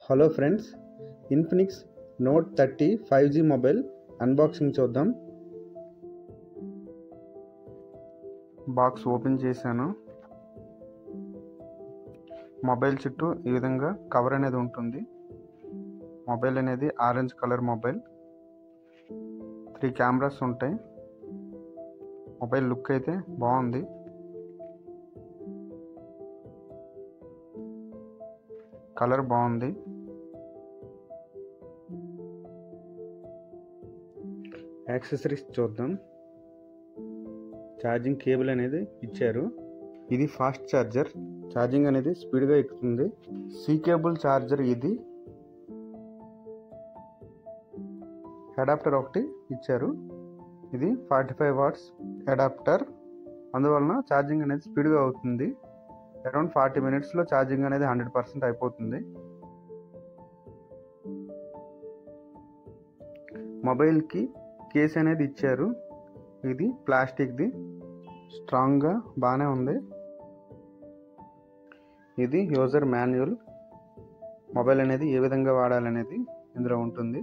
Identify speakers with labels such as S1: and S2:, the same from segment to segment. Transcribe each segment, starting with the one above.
S1: hello friends Infinix Note thirty five G mobile unboxing చూద్దాం box open చేశాను mobile చుట్టూ ఈ విధంగా కవర్ అనేది ఉంటుంది మొబైల్ అనేది orange colour mobile three cameras ఉంటాయి మొబైల్ లుక్ అయితే బాగుంది కలర్ బాగుంది యాక్సెసరీస్ చూద్దాం ఛార్జింగ్ కేబుల్ అనేది ఇచ్చారు ఇది ఫాస్ట్ ఛార్జర్ ఛార్జింగ్ అనేది స్పీడ్గా ఎక్కుతుంది సి కేబుల్ ఛార్జర్ ఇది అడాప్టర్ ఒకటి ఇచ్చారు ఇది ఫార్టీ ఫైవ్ వాట్స్ అడాప్టర్ అందువలన ఛార్జింగ్ అనేది స్పీడ్గా అవుతుంది అరౌండ్ ఫార్టీ మినిట్స్లో ఛార్జింగ్ అనేది హండ్రెడ్ పర్సెంట్ అయిపోతుంది మొబైల్కి కేస్ అనేది ఇచ్చారు ఇది ప్లాస్టిక్ది స్ట్రాంగ్గా బాగానే ఉంది ఇది యూజర్ మాన్యువల్ మొబైల్ అనేది ఏ విధంగా వాడాలనేది ఇందులో ఉంటుంది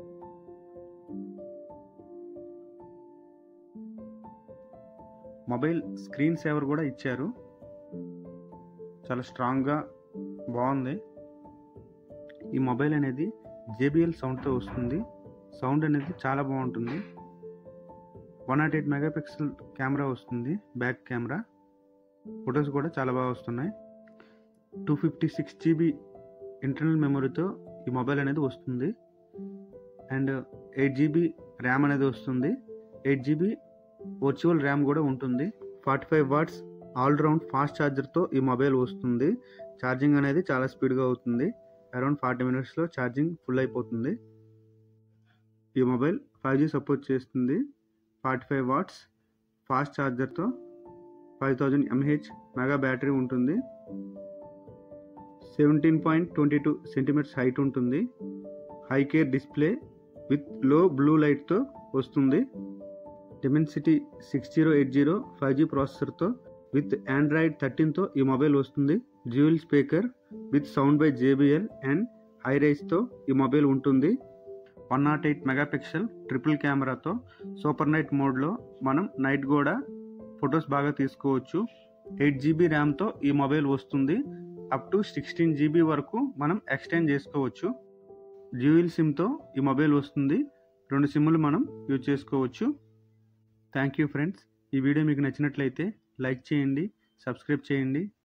S1: మొబైల్ స్క్రీన్ సేవర్ కూడా ఇచ్చారు చాలా స్ట్రాంగ్గా బాగుంది ఈ మొబైల్ అనేది జేబిఎల్ సౌండ్తో వస్తుంది సౌండ్ అనేది చాలా బాగుంటుంది one nought eight megapixel camera వస్తుంది బ్యాక్ కెమెరా ఫొటోస్ కూడా చాలా బాగా వస్తున్నాయి two fifty six GB internal మెమరీతో ఈ మొబైల్ అనేది వస్తుంది అండ్ ఎయిట్ జీబీ ర్యామ్ అనేది వస్తుంది ఎయిట్ జీబీ వర్చువల్ ర్యామ్ కూడా ఉంటుంది forty five watts around fast ఛార్జర్తో ఈ మొబైల్ వస్తుంది ఛార్జింగ్ అనేది చాలా స్పీడ్గా అవుతుంది అరౌండ్ ఫార్టీ మినిట్స్లో ఛార్జింగ్ ఫుల్ అయిపోతుంది ఈ మొబైల్ ఫైవ్ జీ సపోర్ట్ చేస్తుంది ఫార్టీ ఫైవ్ వాట్స్ ఫాస్ట్ ఛార్జర్తో five thousand mAh mega battery ఉంటుంది seventeen point twenty two centimetres height ఉంటుంది high care display with low blue లైట్తో వస్తుంది Dimensity six zero eight zero five G ప్రాసెసర్తో with Android థర్టీన్తో ఈ mobile వస్తుంది jewel speaker with sound by JBL and high రైస్తో ఈ మొబైల్ ఉంటుంది one nought eight megapixel triple కెమెరాతో సూపర్ నైట్ మోడ్లో మనం నైట్ కూడా ఫొటోస్ బాగా తీసుకోవచ్చు ఎయిట్ జీబీ ర్యామ్తో ఈ మొబైల్ వస్తుంది అప్ టు సిక్స్టీన్ జీబీ వరకు మనం ఎక్స్టెండ్ చేసుకోవచ్చు డ్యూయల్ సిమ్తో ఈ మొబైల్ వస్తుంది రెండు సిమ్లు మనం యూజ్ చేసుకోవచ్చు థ్యాంక్ యూ ఫ్రెండ్స్ ఈ వీడియో మీకు నచ్చినట్లయితే లైక్ చేయండి సబ్స్క్రైబ్ చేయండి